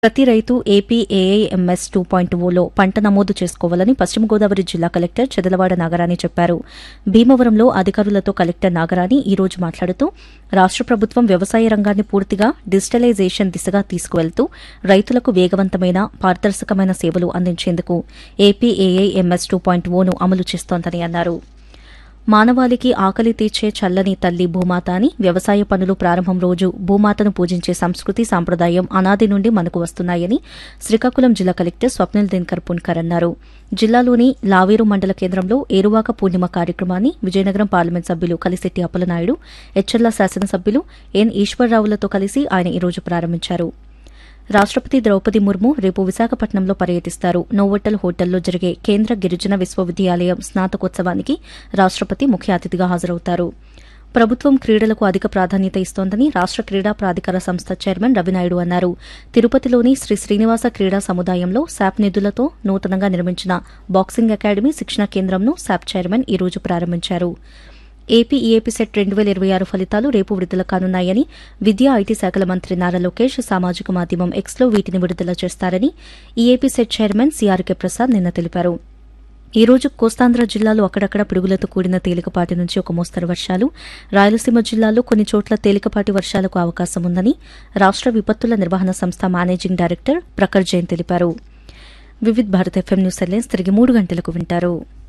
ప్రతి రైతు AP AIMS two point ఓలో పంట నమోదు చేసుకోవాలని పశ్చిమ గోదావరి జిల్లా కలెక్టర్ చెదలవాడ నాగరాణి చెప్పారు భీమవరంలో అధికారులతో కలెక్టర్ నాగరాణి ఈ రోజు మాట్లాడుతూ రాష్ట ప్రభుత్వం వ్యవసాయ రంగాన్ని పూర్తిగా డిజిటలైజేషన్ దిశగా తీసుకువెళ్తూ రైతులకు వేగవంతమైన పారదర్శకమైన సేవలు అందించేందుకు ఏపీ ఏఐఎంఎస్ టూ పాయింట్ ఓను అమలు చేస్తోందని అన్నారు మానవాళికి ఆకలి తీర్చే చల్లని తల్లి భూమాత అని వ్యవసాయ పనులు ప్రారంభం రోజు భూమాతను పూజించే సంస్కృతి సాంప్రదాయం అనాది నుండి మనకు వస్తున్నాయని శ్రీకాకుళం జిల్లా కలెక్టర్ స్వప్నిల్ దినకర్ పున్కర్ అన్నారు జిల్లాలోని లావేరు మండల కేంద్రంలో ఏరువాక పూర్ణిమ కార్యక్రమాన్ని విజయనగరం పార్లమెంట్ సభ్యులు కలిశెట్టి అప్పలనాయుడు ఎచ్చర్ల శాసనసభ్యులు ఎన్ ఈశ్వరరావులతో కలిసి ఆయన ఈ రోజు ప్రారంభించారు రాష్టపతి ద్రౌపది ముర్ము రేపు విశాఖపట్నంలో పర్యటిస్తారు నోవోటల్ హోటల్లో జరిగే కేంద్ర గిరిజన విశ్వవిద్యాలయం స్నాతకోత్సవానికి రాష్టపతి ముఖ్య అతిథిగా హాజరవుతారు ప్రభుత్వం క్రీడలకు అధిక ప్రాధాన్యత ఇస్తోందని రాష్ట క్రీడా ప్రాధికార సంస్థ చైర్మన్ రవినాయుడు అన్నారు తిరుపతిలోని శ్రీ శ్రీనివాస క్రీడా సముదాయంలో శాప్ నిధులతో నూతనంగా నిర్మించిన బాక్సింగ్ అకాడమీ శిక్షణ కేంద్రంను శాప్ చైర్మన్ ఈ రోజు ప్రారంభించారు ఏపీ ఈఏపీ సెట్ రెండు వేల ఇరవై ఆరు ఫలితాలు రేపు విడుదల కానున్నాయని విద్యా ఐటీ శాఖల మంత్రి నారా లోకేష్ సామాజిక మాధ్యమం ఎక్స్లో వీటిని విడుదల చేస్తారని EAP set chairman CRK Prasad నిన్న తెలిపారు ఈ రోజు కోస్తాంధ్ర జిల్లాలో అక్కడక్కడ పిడుగులతో కూడిన తేలికపాటి నుంచి ఒక మోస్తరు వర్షాలు రాయలసీమ జిల్లాలో కొన్ని చోట్ల తేలికపాటి వర్షాలకు అవకాశం ఉందని రాష్ట విపత్తుల నిర్వహణ సంస్థ మేనేజింగ్ డైరెక్టర్ ప్రఖర్ జైన్ తెలిపారు Vividh Bharat FM news headlines తిరిగి మూడు గంటలకు వింటారు